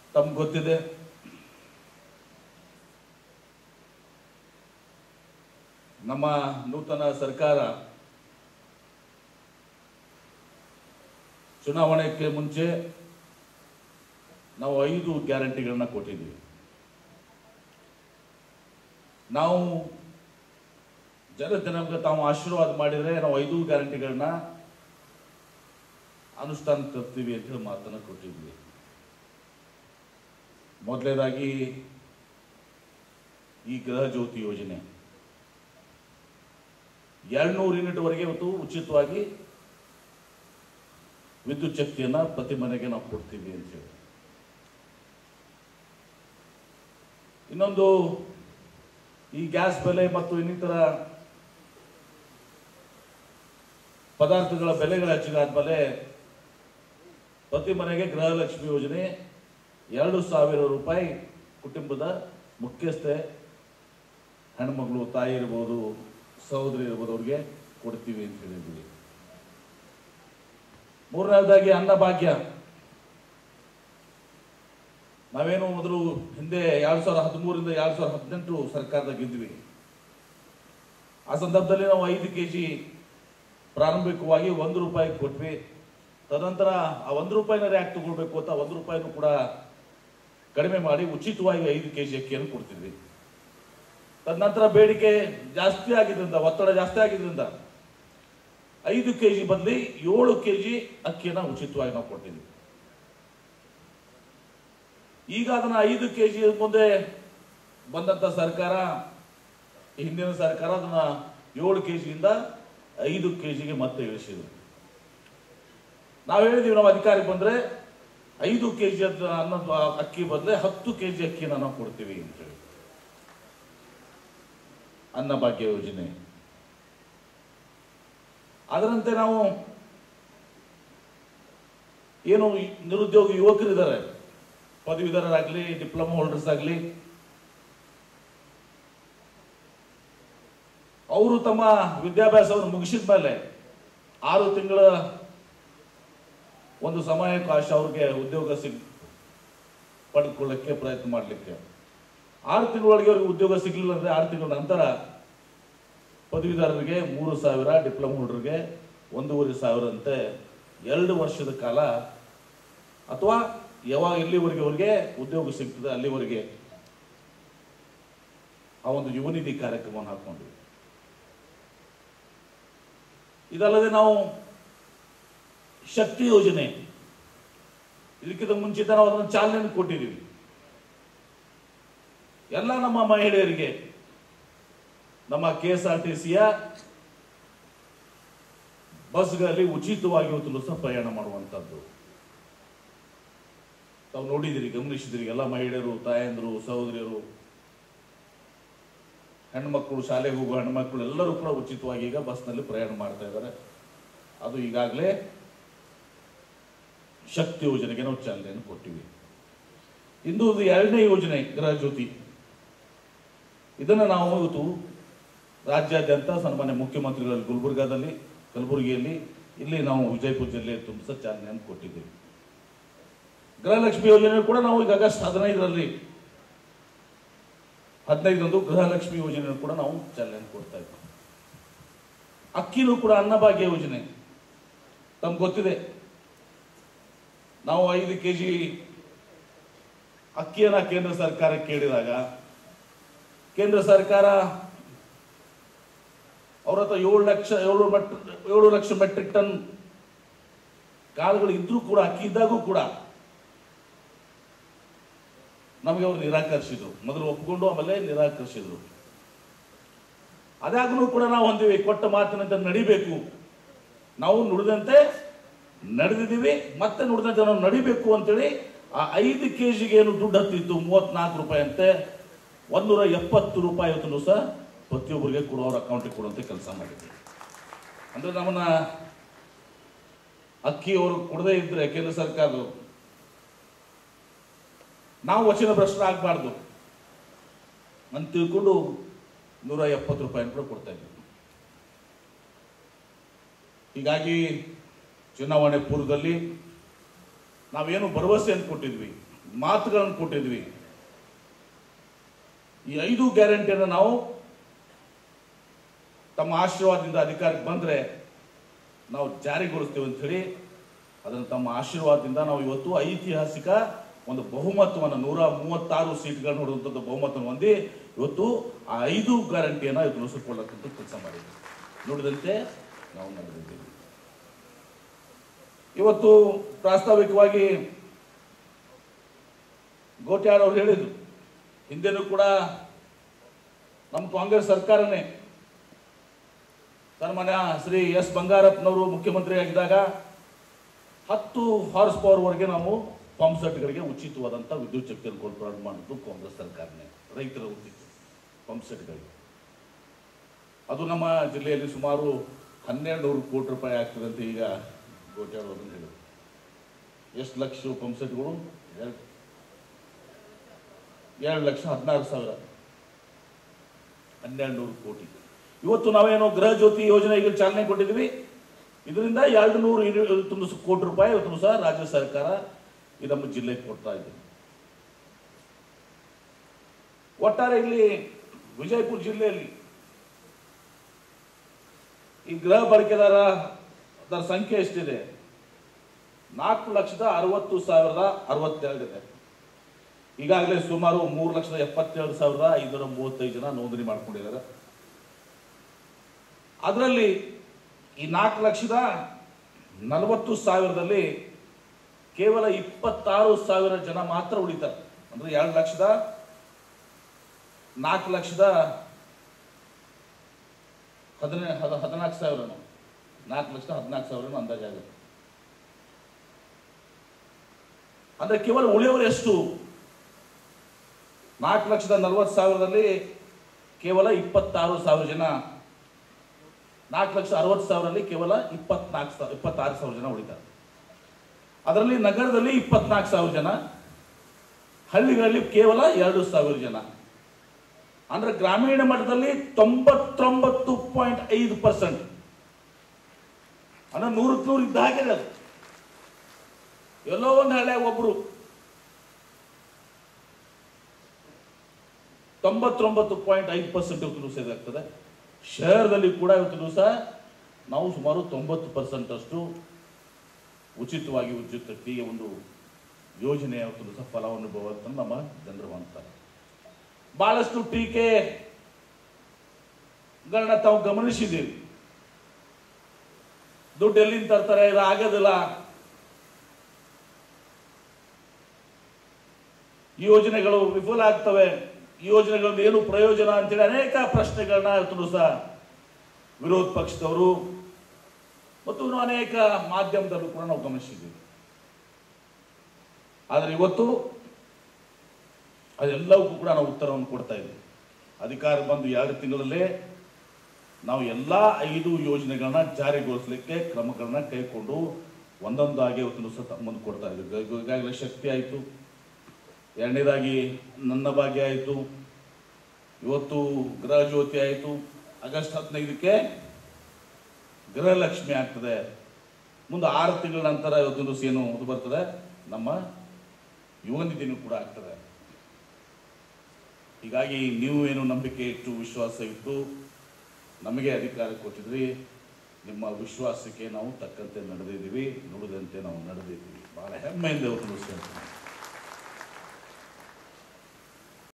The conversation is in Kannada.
ತಮ್ಗೆ ಗೊತ್ತಿದೆ ನಮ್ಮ ನೂತನ ಸರ್ಕಾರ ಚುನಾವಣೆಗೆ ಮುಂಚೆ ನಾವು ಐದು ಗ್ಯಾರಂಟಿಗಳನ್ನ ಕೊಟ್ಟಿದ್ವಿ ನಾವು ಜನ ನಮ್ಗೆ ತಾವು ಆಶೀರ್ವಾದ ಮಾಡಿದರೆ ನಾವು ಐದು ಗ್ಯಾರಂಟಿಗಳನ್ನ ಅನುಷ್ಠಾನ ತರ್ತೀವಿ ಅಂತ ಹೇಳಿ ಮಾತನ್ನ ಕೊಟ್ಟಿದ್ವಿ ಮೊದಲನೇದಾಗಿ ಈ ಗೃಹ ಜ್ಯೋತಿ ಯೋಜನೆ ಎರಡ್ನೂರು ಯೂನಿಟ್ವರೆಗೆ ಇವತ್ತು ಉಚಿತವಾಗಿ ವಿದ್ಯುತ್ ಶಕ್ತಿಯನ್ನ ಪ್ರತಿ ಮನೆಗೆ ನಾವು ಕೊಡ್ತೀವಿ ಅಂತ ಹೇಳಿ ಇನ್ನೊಂದು ಈ ಗ್ಯಾಸ್ ಬೆಲೆ ಮತ್ತು ಇನ್ನಿತರ ಪದಾರ್ಥಗಳ ಬೆಲೆಗಳು ಹೆಚ್ಚಿಗಾದ್ಮೇಲೆ ಪ್ರತಿ ಮನೆಗೆ ಗೃಹಲಕ್ಷ್ಮಿ ಯೋಜನೆ ಎರಡು ಸಾವಿರ ರೂಪಾಯಿ ಕುಟುಂಬದ ಮುಖ್ಯಸ್ಥೆ ಹೆಣ್ಮಗಳು ತಾಯಿ ಇರ್ಬೋದು ಸಹೋದರಿ ಇರ್ಬೋದು ಅವ್ರಿಗೆ ಕೊಡ್ತೀವಿ ಅಂತ ಹೇಳಿದ್ವಿ ಮೂರನೇದಾಗಿ ಅನ್ನಭಾಗ್ಯ ನಾವೇನು ಮೊದಲು ಹಿಂದೆ ಎರಡ್ ಸಾವಿರದ ಹದಿಮೂರಿಂದ ಎರಡ್ ಸಾವಿರದ ಹದಿನೆಂಟು ಸರ್ಕಾರದಾಗ ಇದ್ವಿ ಆ ಸಂದರ್ಭದಲ್ಲಿ ನಾವು ಐದು ಕೆ ಜಿ ಪ್ರಾರಂಭಿಕವಾಗಿ ಒಂದು ರೂಪಾಯಿ ಕೊಟ್ವಿ ತದನಂತರ ಆ ಒಂದು ರೂಪಾಯಿನ ಯಾಕೆ ತಗೊಳ್ಬೇಕು ಅಂತ ಒಂದು ರೂಪಾಯಿನೂ ಕೂಡ ಕಡಿಮೆ ಮಾಡಿ ಉಚಿತವಾಗಿ ಐದು ಕೆ ಜಿ ಅಕ್ಕಿಯನ್ನು ಕೊಡ್ತಿದ್ವಿ ತದನಂತರ ಬೇಡಿಕೆ ಜಾಸ್ತಿ ಆಗಿದ್ರಿಂದ ಒತ್ತಡ ಜಾಸ್ತಿ ಆಗಿದ್ರಿಂದ ಐದು ಕೆ ಜಿ ಬದಲಿ ಏಳು ಕೆ ಜಿ ಅಕ್ಕಿಯನ್ನು ಉಚಿತವಾಗಿ ನಾವು ಕೊಟ್ಟಿದ್ವಿ ಈಗ ಅದನ್ನ ಐದು ಕೆ ಜಿ ಮುಂದೆ ಬಂದಂತ ಸರ್ಕಾರ ಈ ಹಿಂದಿನ ಸರ್ಕಾರ ಅದನ್ನ ಏಳು ಕೆ ಜಿಯಿಂದ ಐದು ಕೆ ಜಿಗೆ ಮತ್ತೆ ಇಳಿಸಿದ್ರು ನಾವು ಹೇಳಿದೀವಿ ನಾವು ಅಧಿಕಾರಿ ಬಂದ್ರೆ ಐದು ಕೆ ಜಿ ಅನ್ನ ಅಕ್ಕಿ ಬದಲೇ ಹತ್ತು ಕೆ ಜಿ ಅಕ್ಕಿನ ನಾವು ಕೊಡ್ತೀವಿ ಅಂತೇಳಿ ಅನ್ನಭಾಗ್ಯ ಯೋಜನೆ ಅದರಂತೆ ನಾವು ಏನು ಈ ನಿರುದ್ಯೋಗಿ ಯುವಕರಿದ್ದಾರೆ ಪದವೀಧರರಾಗ್ಲಿ ಡಿಪ್ಲೊಮಾ ಹೋಲ್ಡರ್ಸ್ ಆಗಲಿ ಅವರು ತಮ್ಮ ವಿದ್ಯಾಭ್ಯಾಸವನ್ನು ಮುಗಿಸಿದ ಮೇಲೆ ಆರು ತಿಂಗಳ ಒಂದು ಸಮಯಾವಕಾಶ ಅವ್ರಿಗೆ ಉದ್ಯೋಗ ಸಿಗ್ ಪಡೆದುಕೊಳ್ಳಕ್ಕೆ ಪ್ರಯತ್ನ ಮಾಡಲಿಕ್ಕೆ ಆರು ತಿಂಗಳೊಳಗೆ ಅವ್ರಿಗೆ ಉದ್ಯೋಗ ಸಿಗಲಿಲ್ಲ ಅಂದ್ರೆ ಆರು ತಿಂಗಳ ನಂತರ ಪದವೀಧರರಿಗೆ ಮೂರು ಸಾವಿರ ಡಿಪ್ಲೊಮಾ ಹೋಲ್ಡರ್ಗೆ ಒಂದೂವರೆ ಸಾವಿರ ಅಂತೆ ಎರಡು ವರ್ಷದ ಕಾಲ ಅಥವಾ ಯಾವಾಗ ಎಲ್ಲಿವರೆಗೆ ಅವ್ರಿಗೆ ಉದ್ಯೋಗ ಸಿಗ್ತದೆ ಅಲ್ಲಿವರೆಗೆ ಆ ಒಂದು ಯುವ ನಿಧಿ ಕಾರ್ಯಕ್ರಮವನ್ನು ಹಾಕೊಂಡ್ವಿ ಇದಲ್ಲದೆ ನಾವು ಶಕ್ತಿ ಯೋಜನೆ ಇದಕ್ಕಿಂತ ಮುಂಚಿತ ನಾವು ಅದನ್ನು ಚಾಲನೆ ಕೊಟ್ಟಿದ್ದೀವಿ ಎಲ್ಲ ನಮ್ಮ ಮಹಿಳೆಯರಿಗೆ ನಮ್ಮ ಕೆ ಎಸ್ ಆರ್ ಟಿ ಸಿಯ ಬಸ್ಗಳಲ್ಲಿ ಉಚಿತವಾಗಿ ಇವತ್ತು ಸಹ ಪ್ರಯಾಣ ಮಾಡುವಂಥದ್ದು ತಾವು ನೋಡಿದಿರಿ ಗಮನಿಸಿದಿರಿ ಎಲ್ಲ ಮಹಿಳೆಯರು ತಾಯಂದರು ಸಹೋದರಿಯರು ಹೆಣ್ಮಕ್ಳು ಶಾಲೆಗೆ ಹೋಗುವ ಹೆಣ್ಮಕ್ಳು ಎಲ್ಲರೂ ಕೂಡ ಉಚಿತವಾಗಿ ಈಗ ಬಸ್ನಲ್ಲಿ ಪ್ರಯಾಣ ಮಾಡ್ತಾ ಇದ್ದಾರೆ ಅದು ಈಗಾಗಲೇ ಶಕ್ತಿ ಯೋಜನೆಗೆ ನಾವು ಚಾಲನೆಯನ್ನು ಕೊಟ್ಟಿವಿ ಇಂದು ಒಂದು ಎರಡನೇ ಯೋಜನೆ ಗೃಹ ಜ್ಯೋತಿ ಇದನ್ನು ನಾವು ಇವತ್ತು ರಾಜ್ಯಾದ್ಯಂತ ಸನ್ಮಾನ್ಯ ಮುಖ್ಯಮಂತ್ರಿಗಳಲ್ಲಿ ಗುಲ್ಬರ್ಗಾದಲ್ಲಿ ಕಲಬುರಗಿಯಲ್ಲಿ ಇಲ್ಲಿ ನಾವು ವಿಜಯಪುರ ಜಿಲ್ಲೆ ತುಂಬಿಸ ಚಾಲನೆಯನ್ನು ಕೊಟ್ಟಿದ್ದೀವಿ ಗೃಹಲಕ್ಷ್ಮಿ ಯೋಜನೆ ಕೂಡ ನಾವು ಈಗ ಆಗಸ್ಟ್ ಹದಿನೈದರಲ್ಲಿ ಹದಿನೈದರಂದು ಗೃಹಲಕ್ಷ್ಮಿ ಯೋಜನೆ ಕೂಡ ನಾವು ಚಾಲನೆ ಕೊಡ್ತಾ ಇದ್ದೀವಿ ಅಕ್ಕಿನೂ ಕೂಡ ಅನ್ನಭಾಗ್ಯ ಯೋಜನೆ ತಮ್ಗೆ ಗೊತ್ತಿದೆ ನಾವು ಐದು ಕೆ ಜಿ ಅಕ್ಕಿಯನ್ನ ಕೇಂದ್ರ ಸರ್ಕಾರ ಕೇಳಿದಾಗ ಕೇಂದ್ರ ಸರ್ಕಾರ ಅವ್ರ ಹತ್ರ ಏಳು ಲಕ್ಷ ಏಳು ಮೆಟ್ ಏಳು ಲಕ್ಷ ಮೆಟ್ರಿಕ್ ಟನ್ ಕಾಳುಗಳು ಇದ್ರೂ ಕೂಡ ಅಕ್ಕಿ ಇದ್ದಾಗೂ ಕೂಡ ನಮಗೆ ಅವರು ನಿರಾಕರಿಸಿದ್ರು ಮೊದಲು ಒಪ್ಪಿಕೊಂಡು ಆಮೇಲೆ ನಿರಾಕರಿಸಿದ್ರು ಅದಾಗೂ ಕೂಡ ನಾವು ಹೊಂದಿವಿ ಕೊಟ್ಟ ಮಾತಿನಂತೆ ನಡಿಬೇಕು ನಾವು ನುಡಿದಂತೆ ನಡೆದಿದ್ದೀವಿ ಮತ್ತೆ ನುಡಿದಂತೆ ನಾವು ನಡಿಬೇಕು ಅಂತೇಳಿ ಆ ಐದು ಕೆ ಜಿಗೆ ಏನು ದುಡ್ಡು ಹತ್ತಿತ್ತು ಮೂವತ್ನಾಲ್ಕು ರೂಪಾಯಿ ಅಂತೆ ಒಂದೂರ ಎಪ್ಪತ್ತು ರೂಪಾಯಿ ಇವತ್ತು ಸಹ ಪ್ರತಿಯೊಬ್ಬರಿಗೆ ಕೊಡೋ ಅವ್ರ ಅಕೌಂಟಿಗೆ ಕೊಡುವಂತೆ ಕೆಲಸ ಮಾಡಿದ್ವಿ ಅಂದ್ರೆ ನಮ್ಮನ್ನ ಅಕ್ಕಿ ಅವರು ಕೊಡದೇ ಇದ್ರೆ ಕೇಂದ್ರ ಸರ್ಕಾರದವರು ನಾವು ವಚನ ಭ್ರಷ್ಟ ಆಗಬಾರ್ದು ಅಂತ ತಿಳ್ಕೊಂಡು ನೂರ ಎಪ್ಪತ್ತು ರೂಪಾಯಿ ಕೂಡ ಕೊಡ್ತಾ ಇದ್ವಿ ಹೀಗಾಗಿ ಚುನಾವಣೆ ಪೂರ್ವದಲ್ಲಿ ನಾವೇನು ಭರವಸೆಯನ್ನು ಕೊಟ್ಟಿದ್ವಿ ಮಾತುಗಳನ್ನು ಕೊಟ್ಟಿದ್ವಿ ಈ ಐದು ಗ್ಯಾರಂಟಿಯನ್ನು ನಾವು ತಮ್ಮ ಆಶೀರ್ವಾದದಿಂದ ಅಧಿಕಾರಕ್ಕೆ ಬಂದರೆ ನಾವು ಜಾರಿಗೊಳಿಸ್ತೀವಿ ಅಂತ ಹೇಳಿ ಅದನ್ನು ತಮ್ಮ ಆಶೀರ್ವಾದದಿಂದ ನಾವು ಇವತ್ತು ಐತಿಹಾಸಿಕ ಒಂದು ಬಹುಮತವನ್ನು ನೂರ ಮೂವತ್ತಾರು ಸೀಟ್ಗಳನ್ನು ಹೊಡೆದಂಥದ್ದು ಬಹುಮತವನ್ನು ಹೊಂದಿ ಇವತ್ತು ಆ ಐದು ಗ್ಯಾರಂಟಿಯನ್ನು ಇವತ್ತು ನುಸುಕೊಳ್ಳಕ್ಕಂತ ಕೆಲಸ ಮಾಡಿದ್ದೀವಿ ನುಡಿದಂತೆ ನಾವು ನಡೆದಿದ್ದೀವಿ ಇವತ್ತು ಪ್ರಾಸ್ತಾವಿಕವಾಗಿ ಗೋಟ್ಯಾಡ್ ಅವರು ಹೇಳಿದ್ರು ಹಿಂದೆನೂ ಕೂಡ ನಮ್ಮ ಕಾಂಗ್ರೆಸ್ ಸರ್ಕಾರನೇ ಸನ್ಮಾನ್ಯ ಶ್ರೀ ಎಸ್ ಬಂಗಾರಪ್ಪನವರು ಮುಖ್ಯಮಂತ್ರಿ ಆಗಿದ್ದಾಗ ಹತ್ತು ಹಾರ್ಸ್ ಪವರ್ವರೆಗೆ ನಾವು ಪಂಪ್ ಸೆಟ್ಗಳಿಗೆ ಉಚಿತವಾದಂಥ ವಿದ್ಯುತ್ ಶಕ್ತಿಯನ್ನು ಕೊಟ್ಟು ಮಾಡಿದ್ದು ಕಾಂಗ್ರೆಸ್ ಸರ್ಕಾರನೇ ರೈತರ ಉಚಿತ ಪಂಪ್ ಸೆಟ್ಗಳಿಗೆ ಅದು ನಮ್ಮ ಜಿಲ್ಲೆಯಲ್ಲಿ ಸುಮಾರು ಹನ್ನೆರಡು ನೂರು ಕೋಟಿ ರೂಪಾಯಿ ಆಗ್ತದೆ ಅಂತ ಈಗ ಗೋಟ್ಯಾಡ್ ಅದನ್ನು ಹೇಳಿದ್ರು ಎಷ್ಟು ಲಕ್ಷ ಪಂಪ್ ಸೆಟ್ಗಳು ಎರಡು ಎರಡು ಲಕ್ಷ ಹದಿನಾರು ಸಾವಿರ ಹನ್ನೆರಡು ನೂರು ಕೋಟಿ ಇವತ್ತು ನಾವೇನೋ ಗೃಹ ಜ್ಯೋತಿ ಯೋಜನೆಗೆ ಚಾಲನೆ ಕೊಟ್ಟಿದ್ವಿ ಇದರಿಂದ ಎರಡು ನೂರು ಇವತ್ತೊಂದು ಕೋಟಿ ರೂಪಾಯಿ ಇವತ್ತು ಸಹ ರಾಜ್ಯ ಸರ್ಕಾರ ಈ ನಮ್ಮ ಜಿಲ್ಲೆಗೆ ಕೊಡ್ತಾ ಇದೆ ಒಟ್ಟಾರೆ ಇಲ್ಲಿ ವಿಜಯಪುರ ಜಿಲ್ಲೆಯಲ್ಲಿ ಈ ಗೃಹ ಬಳಕೆದಾರ ಅದರ ಸಂಖ್ಯೆ ಎಷ್ಟಿದೆ ನಾಲ್ಕು ಲಕ್ಷದ ಅರವತ್ತು ಸಾವಿರದ ಅರವತ್ತೆರಡು ಇದೆ ಈಗಾಗಲೇ ಸುಮಾರು ಮೂರು ಲಕ್ಷದ ಎಪ್ಪತ್ತೆರಡು ಸಾವಿರದ ಐನೂರ ಮೂವತ್ತೈದು ಜನ ನೋಂದಣಿ ಮಾಡ್ಕೊಂಡಿದ್ದಾರೆ ಅದರಲ್ಲಿ ಈ ನಾಲ್ಕು ಲಕ್ಷದ ನಲವತ್ತು ಸಾವಿರದಲ್ಲಿ ಕೇವಲ ಇಪ್ಪತ್ತಾರು ಸಾವಿರ ಜನ ಮಾತ್ರ ಉಳಿತಾರೆ ಅಂದ್ರೆ ಎರಡು ಲಕ್ಷದ ನಾಲ್ಕು ಲಕ್ಷದ ಹದಿನ ಹದ ಹದಿನಾಲ್ಕು ಸಾವಿರನು ನಾಲ್ಕು ಲಕ್ಷದ ಹದಿನಾಲ್ಕು ಸಾವಿರನು ಅಂದಾಜಾಗುತ್ತೆ ಅಂದ್ರೆ ಕೇವಲ ಉಳಿಯವರು ಎಷ್ಟು ನಾಲ್ಕು ಲಕ್ಷದ ನಲವತ್ತು ಸಾವಿರದಲ್ಲಿ ಕೇವಲ ಇಪ್ಪತ್ತಾರು ಸಾವಿರ ಜನ ನಾಲ್ಕು ಲಕ್ಷ ಅರವತ್ತು ಸಾವಿರದಲ್ಲಿ ಕೇವಲ ಇಪ್ಪತ್ನಾಲ್ಕು ಸಾವಿರ ಇಪ್ಪತ್ತಾರು ಸಾವಿರ ಜನ ಉಳಿತಾರೆ ಅದರಲ್ಲಿ ನಗರದಲ್ಲಿ ಇಪ್ಪತ್ನಾಲ್ಕು ಸಾವಿರ ಜನ ಹಳ್ಳಿಗಳಲ್ಲಿ ಕೇವಲ ಎರಡು ಸಾವಿರ ಜನ ಅಂದ್ರೆ ಗ್ರಾಮೀಣ ಮಟ್ಟದಲ್ಲಿ ತೊಂಬತ್ತೊಂಬತ್ತು ಪಾಯಿಂಟ್ ಐದು ಪರ್ಸೆಂಟ್ ಅಂದ್ರೆ ನೂರಕ್ಕೆ ನೂರು ಇದ್ದ ಹಾಗೆ ಅದು ಎಲ್ಲೋ ಒಂದು ಹಳ್ಳಿಯಾಗ ಒಬ್ರು ತೊಂಬತ್ತೊಂಬತ್ತು ಪಾಯಿಂಟ್ ಐದು ಪರ್ಸೆಂಟ್ ಇವತ್ತು ದಿವಸ ಇದಾಗ್ತದೆ ಶಹರದಲ್ಲಿ ಕೂಡ ಇವತ್ತು ದಿವಸ ನಾವು ಸುಮಾರು ತೊಂಬತ್ತು ಪರ್ಸೆಂಟ್ ಅಷ್ಟು ಉಚಿತವಾಗಿ ವಿದ್ಯುತ್ ಶಕ್ತಿಗೆ ಒಂದು ಯೋಜನೆ ಇವತ್ತು ದಿವಸ ಫಲಾನುಭವ ಅಂತ ನಮ್ಮ ಜನರು ಅಂತಾರೆ ಬಹಳಷ್ಟು ಟೀಕೆಗಳನ್ನ ತಾವು ಗಮನಿಸಿದ್ದೀರಿ ದುಡ್ಡು ಎಲ್ಲಿಂದ ತರ್ತಾರೆ ಇದು ಆಗೋದಿಲ್ಲ ಈ ಯೋಜನೆಗಳು ವಿಫಲ ಆಗ್ತವೆ ಈ ಯೋಜನೆಗಳಿಂದ ಏನು ಪ್ರಯೋಜನ ಅಂತೇಳಿ ಅನೇಕ ಪ್ರಶ್ನೆಗಳನ್ನ ಇವತ್ತು ಸಹ ವಿರೋಧ ಪಕ್ಷದವರು ಮತ್ತು ಇನ್ನು ಅನೇಕ ಮಾಧ್ಯಮದಲ್ಲೂ ಕೂಡ ನಾವು ಗಮನಿಸಿದ್ದೀವಿ ಆದರೆ ಇವತ್ತು ಅದೆಲ್ಲವಕ್ಕೂ ಕೂಡ ನಾವು ಉತ್ತರವನ್ನು ಕೊಡ್ತಾ ಇದ್ದೀವಿ ಅಧಿಕಾರ ಬಂದು ಎರಡು ತಿಂಗಳಲ್ಲೇ ನಾವು ಎಲ್ಲ ಐದು ಯೋಜನೆಗಳನ್ನ ಜಾರಿಗೊಳಿಸಲಿಕ್ಕೆ ಕ್ರಮಗಳನ್ನ ಕೈಕೊಂಡು ಒಂದೊಂದಾಗಿ ಇವತ್ತು ಸಹ ಮುಂದೆ ಕೊಡ್ತಾ ಇದ್ದೀವಿ ಈಗ- ಈಗಾಗಲೇ ಶಕ್ತಿ ಆಯಿತು ಎರಡನೇದಾಗಿ ನನ್ನ ಭಾಗ್ಯ ಆಯಿತು ಇವತ್ತು ಗೃಹ ಜ್ಯೋತಿ ಆಯಿತು ಆಗಸ್ಟ್ ಹದಿನೈದಕ್ಕೆ ಗೃಹಲಕ್ಷ್ಮಿ ಆಗ್ತದೆ ಮುಂದೆ ಆರು ತಿಂಗಳ ನಂತರ ಇವತ್ತು ದಿವಸ ಏನು ಇದು ಬರ್ತದೆ ನಮ್ಮ ಯುವ ನಿಧಿನೂ ಕೂಡ ಆಗ್ತದೆ ಹೀಗಾಗಿ ನೀವು ಏನು ನಂಬಿಕೆ ಇಟ್ಟು ವಿಶ್ವಾಸ ಇಟ್ಟು ನಮಗೆ ಅಧಿಕಾರ ಕೊಟ್ಟಿದ್ರಿ ನಿಮ್ಮ ವಿಶ್ವಾಸಕ್ಕೆ ನಾವು ತಕ್ಕಂತೆ ನಡೆದಿದ್ದೀವಿ ನುಡಿದಂತೆ ನಾವು ನಡೆದಿದ್ದೀವಿ ಬಹಳ ಹೆಮ್ಮೆಯಿಂದ ಇವತ್ತು ದಿವಸ ಹೇಳ್ತೀನಿ.